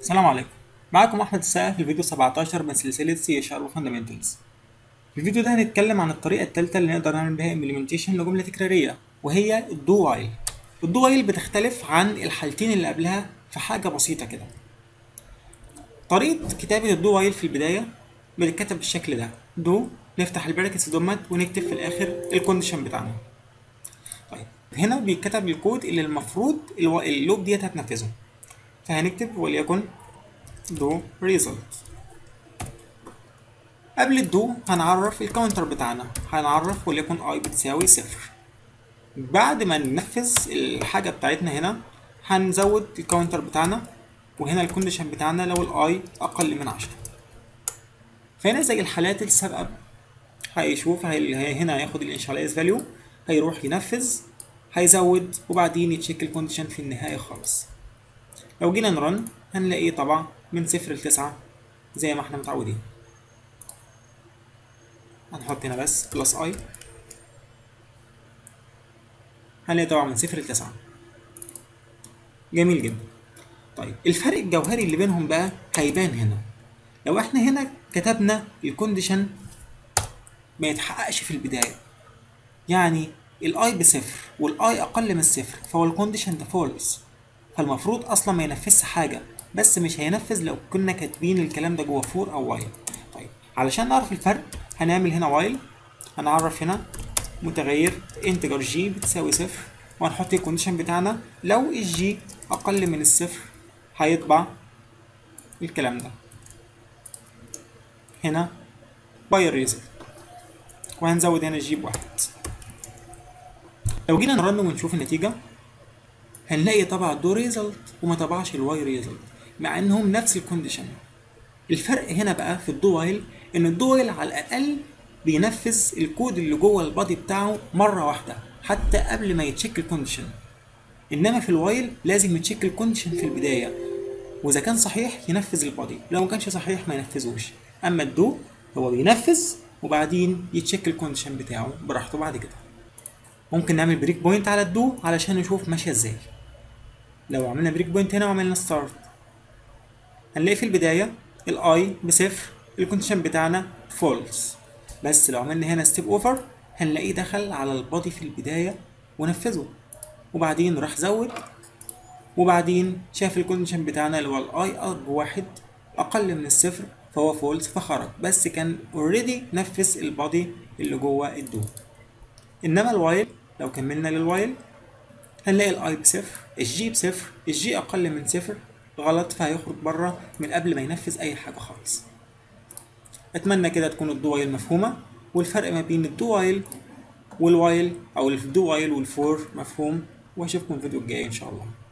السلام عليكم معاكم احمد السقا في الفيديو 17 من سلسله سي اتش ار وفاندامنتالز في الفيديو ده هنتكلم عن الطريقه الثالثه اللي نقدر نعمل بيها امبلمنتيشن لجمله تكراريه وهي الدو وايل الدو وايل بتختلف عن الحالتين اللي قبلها في حاجه بسيطه كده طريقه كتابه الدو وايل في البدايه بتتكتب بالشكل ده دو نفتح البراكتس دومت ونكتب في الاخر الكونديشن بتاعنا طيب هنا بيتكتب الكود اللي المفروض الو- اللوب ديت هتنفذه فهنكتب وليكن دو result قبل الدو هنعرف الكاونتر بتاعنا هنعرف وليكن اي بتساوي صفر بعد ما ننفذ الحاجة بتاعتنا هنا هنزود الكاونتر بتاعنا وهنا الكونديشن بتاعنا لو الاي اقل من عشرة فهنا زي الحالات السابقة هيشوف هي هي- هنا هياخد الانشاليز فاليو هيروح ينفذ هيزود وبعدين يتشيك الكونديشن في النهاية خالص لو جينا نرن هنلاقيه طبعا من صفر لتسعة زي ما احنا متعودين هنحط هنا بس بلس اي هنلاقي طبعا من صفر لتسعة جميل جدا طيب الفرق الجوهري اللي بينهم بقى هيبان هنا لو احنا هنا كتبنا الكونديشن ما يتحققش في البداية يعني الاي بصفر والاي اقل من الصفر فهو الكونديشن ده فولس فالمفروض اصلا ما ينفذش حاجه بس مش هينفذ لو كنا كاتبين الكلام ده جوه فور او وايل طيب علشان نعرف الفرق هنعمل هنا وايل هنعرف هنا متغير انتجر جي بتساوي صفر وهنحط الكونديشن بتاعنا لو الجي اقل من الصفر هيطبع الكلام ده هنا باير ريزلت وهنزود هنا الجي بواحد لو جينا نرن ونشوف النتيجة هنلاقي طبع دو ريزلت وما طبعش الواي ريزلت مع انهم نفس الكونديشن الفرق هنا بقى في الدو وايل ان الدو وايل على الاقل بينفذ الكود اللي جوه البادي بتاعه مره واحده حتى قبل ما يتشيك الكونديشن انما في الوايل لازم يتشيك الكونديشن في البدايه واذا كان صحيح ينفذ البادي لو ما كانش صحيح ما ينفذوش اما الدو هو بينفذ وبعدين يتشيك الكونديشن بتاعه براحته بعد كده ممكن نعمل بريك بوينت على الدو علشان نشوف ماشيه ازاي لو عملنا بريك بوينت هنا وعملنا ستارت هنلاقي في البدايه الاي بصفر الكونديشن بتاعنا فولس بس لو عملنا هنا ستيب اوفر هنلاقيه دخل على البادي في البدايه ونفذه وبعدين راح زود وبعدين شاف الكونديشن بتاعنا اللي هو الاي بواحد اقل من الصفر فهو فولس فخرج بس كان اوريدي نفذ البادي اللي جوه الدو انما الوايل لو كملنا للوايل هنلاقي الاي بصفر الجي بصفر الجي اقل من صفر غلط فهيخرج بره من قبل ما ينفذ اي حاجه خالص اتمنى كده تكون الدو وايل مفهومه والفرق ما بين الدو وايل والوايل او الدو وايل والفور مفهوم واشوفكم في الفيديو الجاي ان شاء الله